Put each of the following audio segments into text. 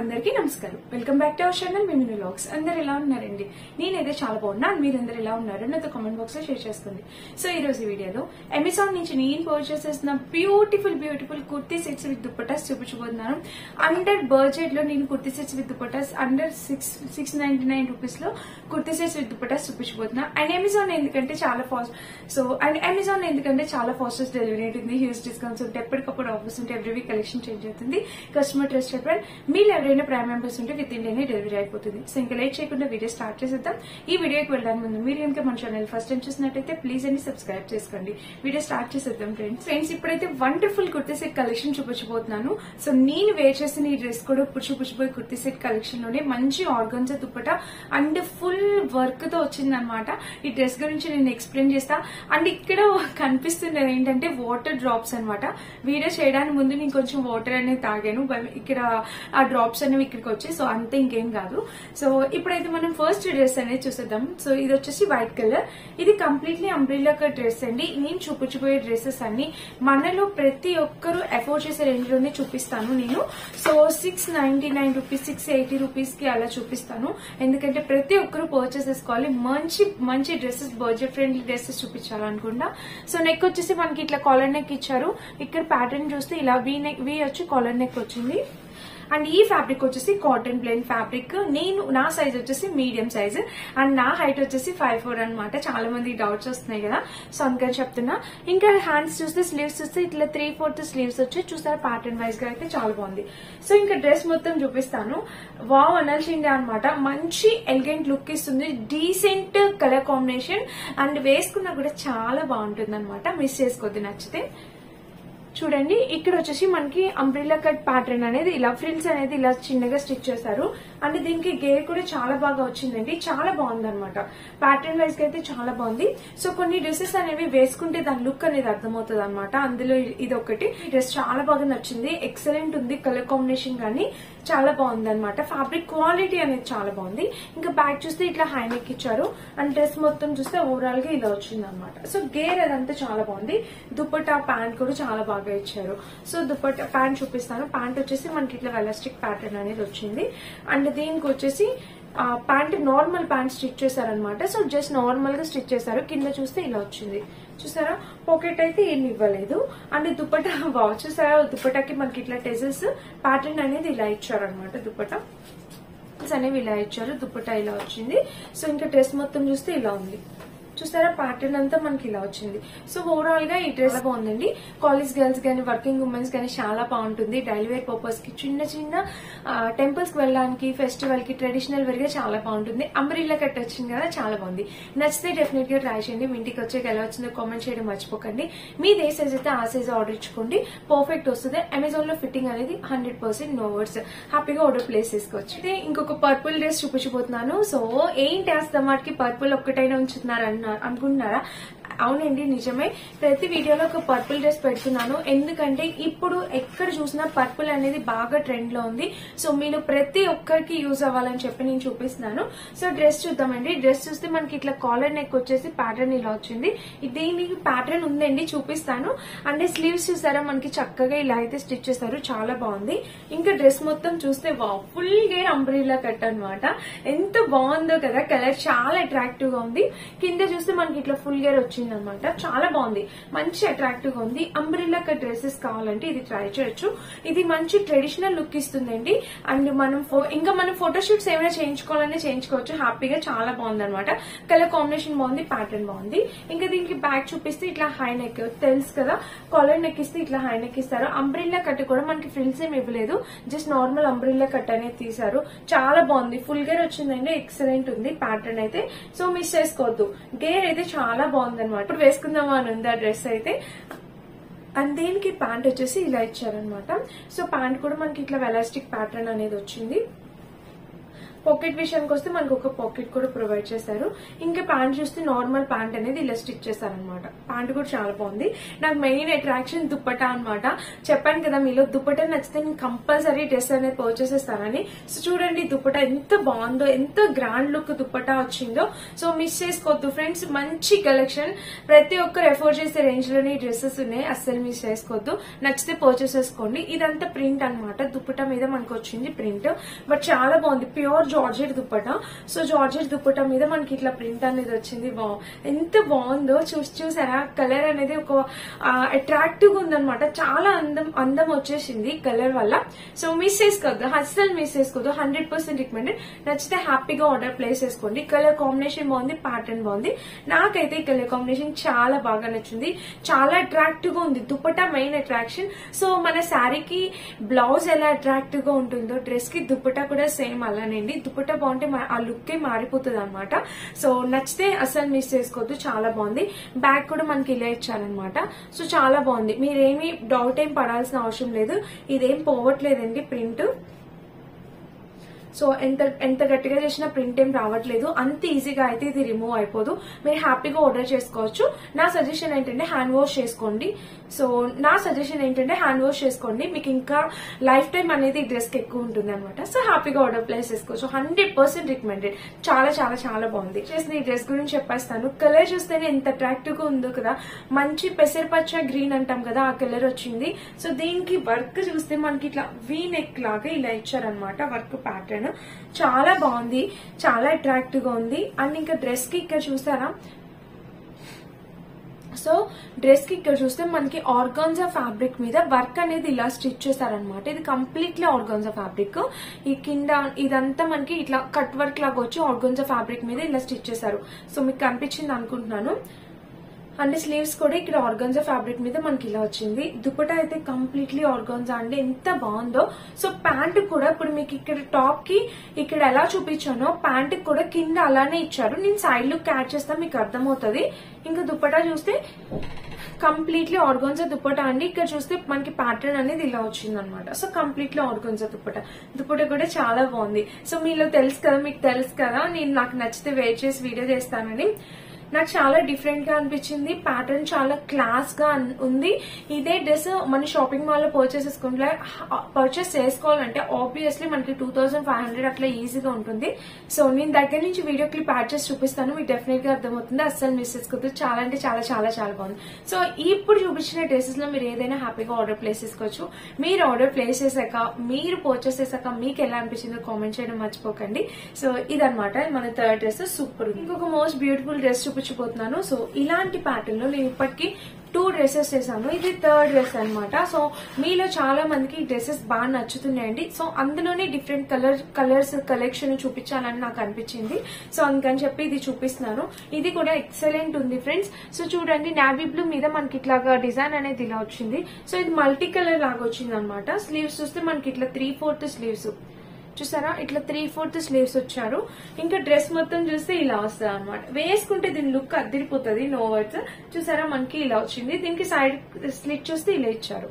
అందరికీ నమస్కారం welcome back to our channel మిమిని వ్లాగ్స్ అందరు ఎలా ఉన్నారండి నేనైతే చాలా బాగున్నా మీరందరు ఎలా ఉన్నారు నాతో కామెంట్ బాక్స్ లో షేర్ చేసుకోండి సో ఈ రోజు ఈ వీడియోలో అమెజాన్ నుంచి నేను పర్చేస్ చేసిన beautiful beautiful kurti sets with dupattas చూపించబోతున్నాను అండర్ బడ్జెట్ లో నేను kurti sets with dupattas under six six ninety nine rupees లో కుర్తీ సెట్స్ విత్ దుప్పటాస్ చూపించబోతున్నా అండ్ అమెజాన్ ఎందుకంటే చాలా ఫాస్ట్ సో అండ్ అమెజాన్ ఎందుకంటే చాలా ఫాస్టెస్ట్ డెలివరీ ఉంటుంది హ్యూజ్ డిస్కౌంట్స్ ఉంటాయి ఎప్పటికప్పుడు ఆఫర్స్ ఉంటాయి ఎవ్రీ వీక్ కలెక్షన్ చేంజ్ అవుతుంది కస్టమర్ ట్రస్టెడ్ బ్రాండ్ మీరు ఎవరైనా ప్రైమ్ మెంబర్స్ ఉంటే విత్ ఇండియానే డెలివరీ అయిపోతుంది సో ఇంకా లేట్ చేయకుండా వీడియో స్టార్ట్ చేసేద్దాం ఈ వీడియోకి వెళ్ళడానికి ముందు మీరు కనుక మన ఛానల్ ఫస్ట్ టైం చూసినట్టయితే ప్లీజ్ అని సబ్స్క్రైబ్ చేసుకోండి వీడియో స్టార్ట్ చేసేద్దాం ఫ్రెండ్స్ ఫ్రెండ్స్ ఇప్పుడైతే వండర్ఫుల్ కుర్తీ సెట్ కలెక్షన్ చూపించబోతున్నాను సో నేను వేర్ చేసిన ఈ డ్రెస్ కూడా పుచ్చు పుచ్చిపోయి కుర్తీ సెట్ కలెక్షన్ లోనే మంచి organza dupatta and full work తో వచ్చిందనమాట ఈ డ్రెస్ గురించి నేను ఎక్స్ప్లెయిన్ చేస్తా అండ్ ఇక్కడ కనిపిస్తున్నది ఏంటంటే వాటర్ డ్రాప్స్ అన్నమాట వీడియో చేయడానికి ముందు నేను కొంచెం వాటర్ అనేది తాగాను బై- ఇక్కడ ఆ డ్రాప్స్ అనేవి ఇక్కడికి వచ్చాయి సో అంతే ఇంకేం కాదు సో ఇప్పుడైతే మనం ఫస్ట్ డ్రెస్ అనేది చూసేద్దాం సో ఇది వచ్చేసి వైట్ కలర్ ఇది కంప్లీట్లీ అంబ్రిల్లా కట్ డ్రెస్ అండి నేను చూపించబోయే డ్రెస్సెస్ అన్ని మనలో ప్రతి ఒక్కరు అఫోర్డ్ చేసే రేంజ్ లోనే చూపిస్తాను నేను so six ninety nine rupees six eighty rupees కి అలా చూపిస్తాను ఎందుకంటే ప్రతి ఒక్కరు పర్చేస్ చేసుకోవాలి మంచి మంచి డ్రెస్సెస్ బడ్జెట్ ఫ్రెండ్లీ డ్రెస్సెస్ చూపించాలనుకుంటా సో నెక్ వచ్చేసి మనకి ఇట్లా కాలర్ నెక్ ఇచ్చారు ఇక్కడ ప్యాటర్న్ చూస్తే ఇలా వీ నెక్ వీ వచ్చి కాలర్ నెక్ వచ్చింది అండ్ ఈ ఫ్యాబ్రిక్ వచ్చేసి కాటన్ ప్లెయిన్ ఫ్యాబ్రిక్ నేను నా సైజ్ వచ్చేసి మీడియం సైజ్ అండ్ నా హైట్ వచ్చేసి ఫైవ్ ఫోర్ అనమాట చాలా మంది డౌట్స్ వస్తున్నాయి కదా సో అందుకని చెప్తున్నా ఇంకా హ్యాండ్స్ చూస్తే స్లీవ్స్ చూస్తే ఇట్లా త్రీ ఫోర్త్ స్లీవ్స్ వచ్చి చూసారా ప్యాటర్న్ వైజ్ గా అయితే చాలా బాగుంది సో ఇంకా డ్రెస్ మొత్తం చూపిస్తాను వావ్ అనాల్సిందే అనమాట మంచి ఎలిగెంట్ లుక్ ఇస్తుంది డీసెంట్ కలర్ కాంబినేషన్ అండ్ వేసుకున్నా కూడా చాలా బాగుంటుంది అనమాట మిస్ చేసుకోవద్దు నచ్చితే చూడండి ఇక్కడ వచ్చేసి మనకి అంబ్రిల్లా కట్ ప్యాటర్న్ అనేది ఇలా ఫ్రిల్స్ అనేది ఇలా చిన్నగా స్టిచ్ చేశారు అండ్ దీనికి గేర్ కూడా చాలా బాగా వచ్చిందండి చాలా బాగుంది అనమాట ప్యాటర్న్ వైజ్ గా అయితే చాలా బాగుంది సో కొన్ని డ్రెస్సెస్ అనేవి వేసుకుంటే దాని లుక్ అనేది అర్థమవుతుంది అనమాట అందులో ఇది ఒకటి డ్రెస్ చాలా బాగా నచ్చింది ఎక్సలెంట్ ఉంది కలర్ కాంబినేషన్ కానీ చాలా బాగుంది అనమాట ఫ్యాబ్రిక్ క్వాలిటీ అనేది చాలా బాగుంది ఇంకా బ్యాక్ చూస్తే ఇట్లా హై నెక్ ఇచ్చారు అండ్ డ్రెస్ మొత్తం చూస్తే ఓవరాల్ గా ఇలా వచ్చింది అనమాట సో గేర్ అదంతా చాలా బాగుంది దుప్పటా ప్యాంట్ కూడా చాలా బాగా ఇచ్చారు సో దుప్పటా ప్యాంట్ చూపిస్తాను ప్యాంట్ వచ్చేసి మనకి ఇట్లా వెలాస్టిక్ ప్యాటర్న్ అనేది వచ్చింది అండ్ దీనికి వచ్చేసి ప్యాంట్ నార్మల్ ప్యాంట్ స్టిచ్ చేశారనమాట సో జస్ట్ నార్మల్ గా స్టిచ్ చేశారు కింద చూస్తే ఇలా వచ్చింది చూసారా పాకెట్ అయితే ఏమి ఇవ్వలేదు అండ్ దుప్పటా వావ్ చూసారా దుప్పటాకి మనకి ఇట్లా టెజెస్ ప్యాటర్న్ అనేది ఇలా ఇచ్చారనమాట దుప్పటా అనేవి ఇలా ఇచ్చారు దుప్పటా ఇలా వచ్చింది సో ఇంకా డ్రెస్ మొత్తం చూస్తే ఇలా ఉంది చూసారా ప్యాటర్న్ అంతా మనకి ఇలా వచ్చింది సో ఓవరాల్ గా ఈ డ్రెస్ బాగుందండి కాలేజ్ గర్ల్స్ గానీ వర్కింగ్ ఉమెన్స్ గానీ చాలా బాగుంటుంది డైలీ వేర్ పర్పస్ కి చిన్న చిన్న టెంపుల్స్ కి వెళ్ళడానికి ఫెస్టివల్ కి ట్రెడిషనల్ వేర్ గా చాలా బాగుంటుంది అంబ్రిల్లా కట్ వచ్చింది కదా చాలా బాగుంది నచ్చితే డెఫినెట్ గా ట్రై చేయండి మీ ఇంటికి వచ్చాక ఎలా వచ్చిందో కామెంట్ చేయడం మర్చిపోకండి మీ ఏ సైజ్ అయితే ఆ సైజ్ ఆర్డర్ ఇచ్చుకోండి పర్ఫెక్ట్ వస్తుంది అమెజాన్ లో ఫిట్టింగ్ అనేది హండ్రెడ్ పర్సెంట్ నో వర్డ్స్ హ్యాపీగా ఆర్డర్ ప్లేస్ చేసుకోవచ్చు అయితే ఇంకొక పర్పుల్ డ్రెస్ చూపించబోతున్నాను సో ఏంటి వేస్తాం వాటికి పర్పుల్ ఒక్కటైనా ఉంచుతున్నారు అన్న- అనుకుంటున్నారా అవునండి నిజమే ప్రతి వీడియోలో ఒక పర్పుల్ డ్రెస్ పెడుతున్నాను ఎందుకంటే ఇప్పుడు ఎక్కడ చూసినా పర్పుల్ అనేది బాగా ట్రెండ్ లో ఉంది సో మీరు ప్రతి ఒక్కరికి యూజ్ అవ్వాలని చెప్పి నేను చూపిస్తున్నాను సో డ్రెస్ చూద్దామండి డ్రెస్ చూస్తే మనకి ఇట్లా కాలర్ నెక్ వచ్చేసి ప్యాటర్న్ ఇలా వచ్చింది దీనికి ప్యాటర్న్ ఉందండి చూపిస్తాను అంటే స్లీవ్స్ చూసారా మనకి చక్కగా ఇలా అయితే స్టిచ్ చేశారు చాలా బాగుంది ఇంకా డ్రెస్ మొత్తం చూస్తే ఫుల్ గేర్ అంబ్రిల్లా కట్ అన్నమాట ఎంత బాగుందో కదా కలర్ చాలా అట్రాక్టివ్ గా ఉంది కింద చూస్తే మనకి ఇట్లా ఫుల్ గేర్ వచ్చింది అనమాట చాలా బాగుంది మంచి అట్రాక్టివ్ గా ఉంది అంబ్రిల్లా కట్ డ్రెస్సెస్ కావాలంటే ఇది ట్రై చేయొచ్చు ఇది మంచి ట్రెడిషనల్ లుక్ ఇస్తుందండి అండ్ మనం ఫో- ఇంకా మనం ఫోటోషూట్స్ ఏమైనా చేయించుకోవాలనే చేయించుకోవచ్చు హ్యాపీగా చాలా బాగుంది అనమాట కలర్ కాంబినేషన్ బాగుంది ప్యాటర్న్ బాగుంది ఇంకా దీనికి బ్యాక్ చూపిస్తే ఇట్లా హై నెక్ తెలుసు కదా కాలర్ నెక్ ఇస్తే ఇట్లా హై నెక్ ఇస్తారు అంబ్రిల్లా కట్ కూడా మనకి ఫ్రిల్స్ ఏమి ఇవ్వలేదు జస్ట్ నార్మల్ అంబ్రిల్లా కట్ అనేది తీసారు చాలా బాగుంది ఫుల్ గేర్ వచ్చిందండి ఎక్సలెంట్ ఉంది ప్యాటర్న్ అయితే సో మిస్ చేసుకోవద్దు గేర్ అయితే చాలా బాగుంది అనమాట ఇప్పుడు వేసుకుందామా అని ఉంది ఆ డ్రెస్ అయితే అండ్ దీనికి ప్యాంట్ వచ్చేసి ఇలా ఇచ్చారనమాట సో ప్యాంట్ కూడా మనకి ఇట్లా వెలాస్టిక్ ప్యాటర్న్ అనేది వచ్చింది పాకెట్ విషయానికి వస్తే మనకు ఒక పాకెట్ కూడా ప్రొవైడ్ చేశారు ఇంకా ప్యాంట్ చూస్తే నార్మల్ ప్యాంట్ అనేది ఇలా స్టిచ్ చేశారనమాట ప్యాంట్ కూడా చాలా బాగుంది నాకు మెయిన్ అట్రాక్షన్ దుప్పటా అన్నమాట చెప్పాను కదా మీలో దుప్పటా నచ్చితే నేను కంపల్సరీ డ్రెస్ అనేది పర్చేస్ చేస్తానని సో చూడండి దుప్పటా ఎంత బాగుందో ఎంత గ్రాండ్ లుక్ దుప్పటా వచ్చిందో సో మిస్ చేసుకోవద్దు ఫ్రెండ్స్ మంచి కలెక్షన్ ప్రతి ఒక్కరు ఎఫోర్డ్ చేసే రేంజ్ లోనే డ్రెస్సెస్ ఉన్నాయి అస్సలు మిస్ చేసుకోవద్దు నచ్చితే పర్చేస్ చేసుకోండి ఇదంతా ప్రింట్ అన్నమాట దుప్పటా మీద మనకు వచ్చింది ప్రింట్ బట్ చాలా బాగుంది pure georgette dupatta so georgette dupatta మీద మనకి ఇట్లా ప్రింట్ అనేది వచ్చింది వా ఎంత బాగుందో చూసి చూసారా కలర్ అనేది ఒక అట్రాక్టివ్ గా ఉందన్నమాట చాలా అందం అందం వచ్చేసింది కలర్ వల్ల సో మిస్ చేసుకోవద్దు అస్సలు మిస్ చేసుకోవద్దు హండ్రెడ్ పర్సెంట్ రికమెండెడ్ నచ్చితే హ్యాపీగా ఆర్డర్ ప్లేస్ చేసుకోండి కలర్ కాంబినేషన్ బాగుంది ప్యాటర్న్ బాగుంది నాకైతే ఈ కలర్ కాంబినేషన్ చాలా బాగా నచ్చింది చాలా అట్రాక్టివ్ గా ఉంది దుప్పటా మెయిన్ అట్రాక్షన్ సో మన శారీకి బ్లౌజ్ ఎలా అట్రాక్టివ్ గా ఉంటుందో డ్రెస్ కి దుప్పటా కూడా సేమ్ అలానేండి దుప్పటా బాగుంటే మా- ఆ లుక్ మారిపోతుంది అనమాట సో నచ్చితే అసలు మిస్ చేసుకోవద్దు చాలా బాగుంది బ్యాగ్ కూడా మనకి ఇలా ఇచ్చారనమాట సో చాలా బాగుంది మీరేమి డౌట్ ఏం పడాల్సిన అవసరం లేదు ఇదేం పోవట్లేదండి ప్రింట్ సో ఎంత ఎంత గట్టిగా చేసినా ప్రింట్ ఏం రావట్లేదు అంత ఈజీగా అయితే ఇది రిమూవ్ అయిపోదు మీరు హ్యాపీగా ఆర్డర్ చేసుకోవచ్చు నా సజెషన్ ఏంటంటే హ్యాండ్ వాష్ చేసుకోండి సో నా సజెషన్ ఏంటంటే హ్యాండ్ వాష్ చేసుకోండి మీకు ఇంకా లైఫ్ టైం అనేది డ్రెస్ కి ఎక్కువ ఉంటుంది అనమాట సో హ్యాపీగా ఆర్డర్ ప్లేస్ చేసుకోవచ్చు హండ్రెడ్ పర్సెంట్ రికమెండెడ్ చాలా చాలా చాలా బాగుంది చేసిన ఈ డ్రెస్ గురించి చెప్పేస్తాను కలర్ చూస్తేనే ఎంత అట్రాక్టివ్ గా ఉందో కదా మంచి పెసరపచ్చ గ్రీన్ అంటాం కదా ఆ కలర్ వచ్చింది సో దీనికి వర్క్ చూస్తే మనకి ఇట్లా వీ నెక్ లాగా ఇలా ఇచ్చారనమాట వర్క్ ప్యాటర్న్ చాలా బాగుంది చాలా అట్రాక్టివ్ గా ఉంది అండ్ ఇంకా డ్రెస్ కి ఇక్కడ చూసారా సో డ్రెస్ కి ఇక్కడ చూస్తే మనకి ఆర్గాన్జా ఫ్యాబ్రిక్ మీద వర్క్ అనేది ఇలా స్టిచ్ చేశారనమాట ఇది కంప్లీట్లీ ఆర్గాన్జా ఫ్యాబ్రిక్ ఈ కింద ఇదంతా మనకి ఇట్లా కట్ వర్క్ లాగా వచ్చి ఆర్గాన్జా ఫ్యాబ్రిక్ మీద ఇలా స్టిచ్ చేశారు సో మీకు కనిపించింది అనుకుంటున్నాను అండ్ స్లీవ్స్ కూడా ఇక్కడ ఆర్గాన్జా ఫ్యాబ్రిక్ మీద మనకి ఇలా వచ్చింది దుపట్టా అయితే కంప్లీట్లీ ఆర్గాన్జా అండి ఎంత బాగుందో సో ప్యాంట్ కూడా ఇప్పుడు మీకు ఇక్కడ టాప్ కి ఇక్కడ ఎలా చూపించానో ప్యాంట్ కూడా కింద అలానే ఇచ్చారు నేను సైడ్ లుక్ యాడ్ చేస్తా మీకు అర్థమవుతుంది ఇంకా దుపట్టా చూస్తే కంప్లీట్లీ ఆర్గాన్జా దుప్పటా అండి ఇక్కడ చూస్తే మనకి ప్యాటర్న్ అనేది ఇలా వచ్చింది అనమాట so completely organza dupatta dupatta కూడా చాలా బాగుంది సో మీలో తెలుసు కదా మీకు తెలుసు కదా నేను నాకు నచ్చితే వెయిట్ చేసి వీడియో చేస్తానని నాకు చాలా డిఫరెంట్ గా అనిపించింది ప్యాటర్న్ చాలా క్లాస్ గా అన్- ఉంది ఇదే డ్రెస్ మన షాపింగ్ మాల్ లో పర్చేస్ చేసుకుంటే పర్చేస్ చేసుకోవాలంటే ఆబ్వియస్లీ మనకి టూ థౌసండ్ ఫైవ్ హండ్రెడ్ అట్లా ఈజీగా ఉంటుంది సో నేను దగ్గర నుంచి వీడియో క్లిప్ యాడ్ చేసి చూపిస్తాను మీకు డెఫినెట్ గా అర్థమవుతుంది అస్సలు మిస్ చేసుకోవద్దు చాలా అంటే చాలా చాలా చాలా బాగుంది సో ఇప్పుడు చూపించిన డ్రెస్సెస్ లో మీరు ఏదైనా హ్యాపీగా ఆర్డర్ ప్లేస్ చేసుకోవచ్చు మీరు ఆర్డర్ ప్లేస్ చేశాక మీరు పర్చేస్ చేశాక మీకు ఎలా అనిపించిందో కామెంట్ చేయడం మర్చిపోకండి సో ఇదన్నమాట మన థర్డ్ డ్రెస్ సూపర్ ఉంది ఇంకొక మోస్ట్ బ్యూటిఫుల్ డ్రెస్ చూపించబోతున్నాను సో ఇలాంటి ప్యాటర్న్ లో నేను ఇప్పటికి టూ డ్రెస్సెస్ చేశాను ఇది థర్డ్ డ్రెస్ అన్నమాట సో మీలో చాలా మందికి ఈ డ్రెస్సెస్ బాగా నచ్చుతున్నాయండి సో అందులోనే డిఫరెంట్ కలర్ కలర్స్ కలెక్షన్ చూపించాలని నాకు అనిపించింది సో అందుకని చెప్పి ఇది చూపిస్తున్నాను ఇది కూడా ఎక్సలెంట్ ఉంది ఫ్రెండ్స్ సో చూడండి నావీ బ్లూ మీద మనకి ఇట్లాగా డిజైన్ అనేది ఇలా వచ్చింది సో ఇది మల్టీ కలర్ లాగా వచ్చింది అనమాట స్లీవ్స్ చూస్తే మనకి ఇట్లా త్రీ ఫోర్త్ స్లీవ్స్ చూసారా ఇట్లా త్రీ ఫోర్త్ స్లీవ్స్ వచ్చారు ఇంకా డ్రెస్ మొత్తం చూస్తే ఇలా వస్తుంది అనమాట వేసుకుంటే దీని లుక్ అద్దరిపోతుంది నో వర్డ్స్ చూసారా మనకి ఇలా వచ్చింది దీనికి సైడ్ స్లిట్ చూస్తే ఇలా ఇచ్చారు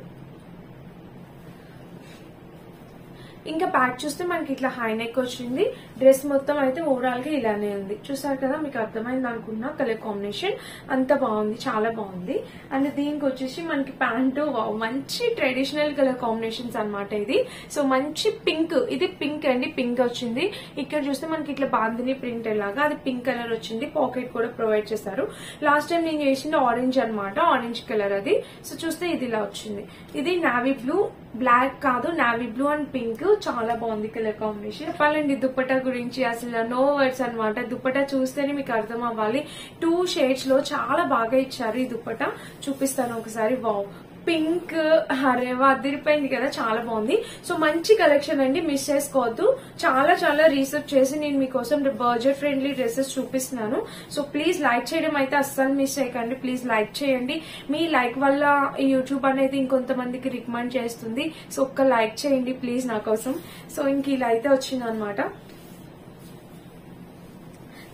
ఇంకా ప్యాక్ చూస్తే మనకి ఇట్లా హై నెక్ వచ్చింది డ్రెస్ మొత్తం అయితే ఓవరాల్ గా ఇలానే ఉంది చూసారు కదా మీకు అర్థమైంది అనుకున్నా కలర్ కాంబినేషన్ అంత బాగుంది చాలా బాగుంది అండ్ దీనికి వచ్చేసి మనకి ప్యాంటు మంచి ట్రెడిషనల్ కలర్ కాంబినేషన్స్ అన్నమాట ఇది సో మంచి పింక్ ఇది పింక్ అండి పింక్ వచ్చింది ఇక్కడ చూస్తే మనకి ఇట్లా బాందిని ప్రింట్ లాగా అది పింక్ కలర్ వచ్చింది పాకెట్ కూడా ప్రొవైడ్ చేశారు లాస్ట్ టైం నేను చేసింది ఆరెంజ్ అన్నమాట ఆరెంజ్ కలర్ అది సో చూస్తే ఇది ఇలా వచ్చింది ఇది నావీ బ్లూ బ్లాక్ కాదు నావీ బ్లూ అండ్ పింక్ చాలా బాగుంది కలర్ కాంబినేషన్ చెప్పాలండి దుప్పటా గురించి అసలు నో వర్డ్స్ అన్నమాట దుప్పటా చూస్తేనే మీకు అర్థం అవ్వాలి టూ షేడ్స్ లో చాలా బాగా ఇచ్చారు ఈ దుప్పటా చూపిస్తాను ఒకసారి వావ్ పింక్ హరేవా అదిరిపోయింది కదా చాలా బాగుంది సో మంచి కలెక్షన్ అండి మిస్ చేసుకోవద్దు చాలా చాలా రీసెర్చ్ చేసి నేను మీకోసం బడ్జెట్ ఫ్రెండ్లీ డ్రెస్సెస్ చూపిస్తున్నాను సో ప్లీజ్ లైక్ చేయడం అయితే అస్సలు మిస్ చేయకండి ప్లీజ్ లైక్ చేయండి మీ లైక్ వల్ల ఈ యూట్యూబ్ అనేది ఇంకొంతమందికి రికమెండ్ చేస్తుంది సో ఒక్క లైక్ చేయండి ప్లీజ్ నా కోసం సో ఇంక ఇలా అయితే వచ్చింది అనమాట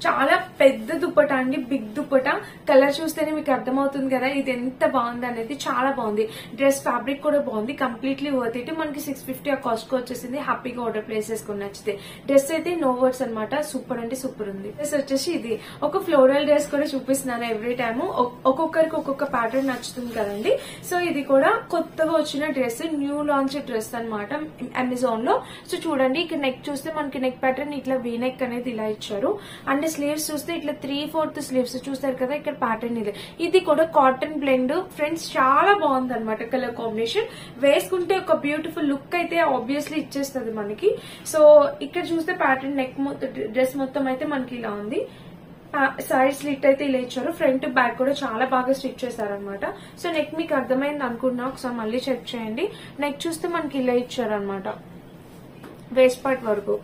చాలా పెద్ద దుప్పట అండి బిగ్ దుప్పట కలర్ చూస్తేనే మీకు అర్థమవుతుంది కదా ఇది ఎంత బాగుంది అనేది చాలా బాగుంది డ్రెస్ ఫ్యాబ్రిక్ కూడా బాగుంది కంప్లీట్లీ వర్త్ ఇట్ మనకి సిక్స్ ఫిఫ్టీ ఆ కాస్ట్ కు వచ్చేసింది హ్యాపీగా ఆర్డర్ ప్లేస్ చేసుకుని నచ్చితే డ్రెస్ అయితే నో వర్డ్స్ అనమాట సూపర్ అంటే సూపర్ ఉంది డ్రెస్ వచ్చేసి ఇది ఒక ఫ్లోరల్ డ్రెస్ కూడా చూపిస్తున్నాను ఎవ్రీ టైమ్ ఒక్కొక్కరికి ఒక్కొక్క ప్యాటర్న్ నచ్చుతుంది కదండి సో ఇది కూడా కొత్తగా వచ్చిన డ్రెస్ న్యూ లాంచ్ డ్రెస్ అన్నమాట అమెజాన్ లో సో చూడండి ఇక్కడ నెక్ చూస్తే మనకి నెక్ ప్యాటర్న్ ఇట్లా వీ నెక్ అనేది ఇలా ఇచ్చారు అండ్ స్లీవ్స్ చూస్తే ఇట్లా త్రీ ఫోర్త్ స్లీవ్స్ చూస్తారు కదా ఇక్కడ ప్యాటర్న్ ఇది ఇది కూడా కాటన్ బ్లెండ్ ఫ్రెండ్స్ చాలా బాగుంది అనమాట కలర్ కాంబినేషన్ వేసుకుంటే ఒక బ్యూటిఫుల్ లుక్ అయితే ఆబ్వియస్లీ ఇచ్చేస్తుంది మనకి సో ఇక్కడ చూస్తే ప్యాటర్న్ నెక్ మొత్తం డ్రెస్ మొత్తం అయితే మనకి ఇలా ఉంది సైడ్ స్లిట్ అయితే ఇలా ఇచ్చారు ఫ్రంట్ బ్యాక్ కూడా చాలా బాగా స్టిచ్ చేశారనమాట సో నెక్ మీకు అర్థమైంది అనుకున్నా ఒకసారి మళ్ళీ చెక్ చేయండి నెక్ చూస్తే మనకి ఇలా ఇచ్చారనమాట వేస్ట్ పార్ట్ వరకు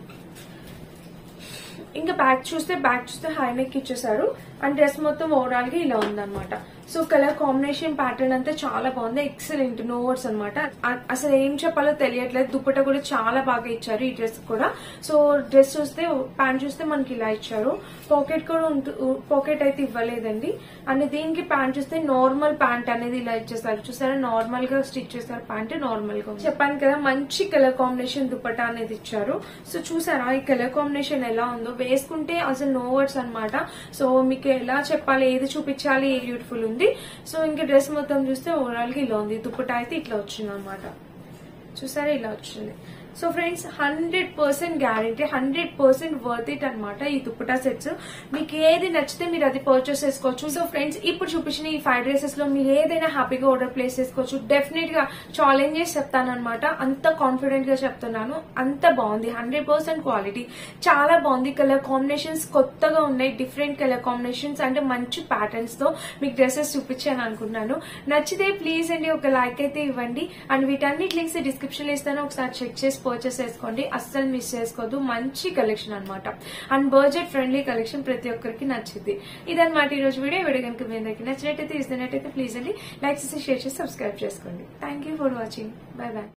ఇంకా బ్యాక్ చూస్తే బ్యాక్ చూస్తే హై నెక్ ఇచ్చేసారు అండ్ డ్రెస్ మొత్తం ఓవరాల్ గా ఇలా ఉందన్నమాట సో కలర్ కాంబినేషన్ ప్యాటర్న్ అంతా చాలా బాగుంది ఎక్సలెంట్ నో వర్డ్స్ అనమాట అసలు ఏం చెప్పాలో తెలియట్లేదు దుప్పట కూడా చాలా బాగా ఇచ్చారు ఈ డ్రెస్ కూడా సో డ్రెస్ చూస్తే ప్యాంట్ చూస్తే మనకి ఇలా ఇచ్చారు పాకెట్ కూడా పాకెట్ అయితే ఇవ్వలేదండి అండ్ దీనికి ప్యాంట్ చూస్తే నార్మల్ ప్యాంట్ అనేది ఇలా ఇచ్చేసారు చూసారా నార్మల్ గా స్టిచ్ చేస్తారు ప్యాంట్ నార్మల్ గా చెప్పాను కదా మంచి కలర్ కాంబినేషన్ దుప్పట అనేది ఇచ్చారు సో చూసారా ఈ కలర్ కాంబినేషన్ ఎలా ఉందో వేసుకుంటే అసలు నో వర్డ్స్ అనమాట సో మీకు ఎలా చెప్పాలి ఏది చూపించాలి ఏ బ్యూటిఫుల్ ఉంది సో ఇంకా డ్రెస్ మొత్తం చూస్తే ఓవరాల్ గా ఇలా ఉంది దుప్పట అయితే ఇట్లా వచ్చింది అనమాట చూసారా ఇలా వచ్చింది so friends hundred percent guarantee hundred percent worth it అనమాట ఈ దుప్పటా సెట్స్ మీకు ఏది నచ్చితే మీరు అది పర్చేస్ చేసుకోవచ్చు సో ఫ్రెండ్స్ ఇప్పుడు చూపించిన ఈ ఫైవ్ డ్రెసెస్ లో మీరు ఏదైనా హ్యాపీగా ఆర్డర్ ప్లేస్ చేసుకోవచ్చు డెఫినెట్ గా ఛాలెంజ్ చేసి చెప్తాను అనమాట అంత కాన్ఫిడెంట్ గా చెప్తున్నాను అంత బాగుంది హండ్రెడ్ పర్సెంట్ క్వాలిటీ చాలా బాగుంది కలర్ కాంబినేషన్స్ కొత్తగా ఉన్నాయి డిఫరెంట్ కలర్ కాంబినేషన్స్ అంటే మంచి ప్యాటర్న్స్ తో మీకు డ్రెస్సెస్ చూపించాను అనుకున్నాను నచ్చితే ప్లీజ్ అండి ఒక లైక్ అయితే ఇవ్వండి అండ్ వీటన్నిటి లింక్స్ డిస్క్రిప్షన్ లో ఇస్తాను ఒకసారి చెక్ చేసి పర్చేస్ చేసుకోండి అస్సలు మిస్ చేసుకోవద్దు మంచి కలెక్షన్ అనమాట అండ్ బడ్జెట్ ఫ్రెండ్లీ కలెక్షన్ ప్రతి ఒక్కరికి నచ్చింది ఇదన్నమాట ఈ రోజు వీడియో వీడియో కనుక మీ దగ్గర నచ్చినట్టయితే ఇస్తున్నట్టయితే ప్లీజ్ అండి లైక్ చేసి షేర్ చేసి సబ్స్క్రైబ్ చేసుకోండి thank you for watching bye bye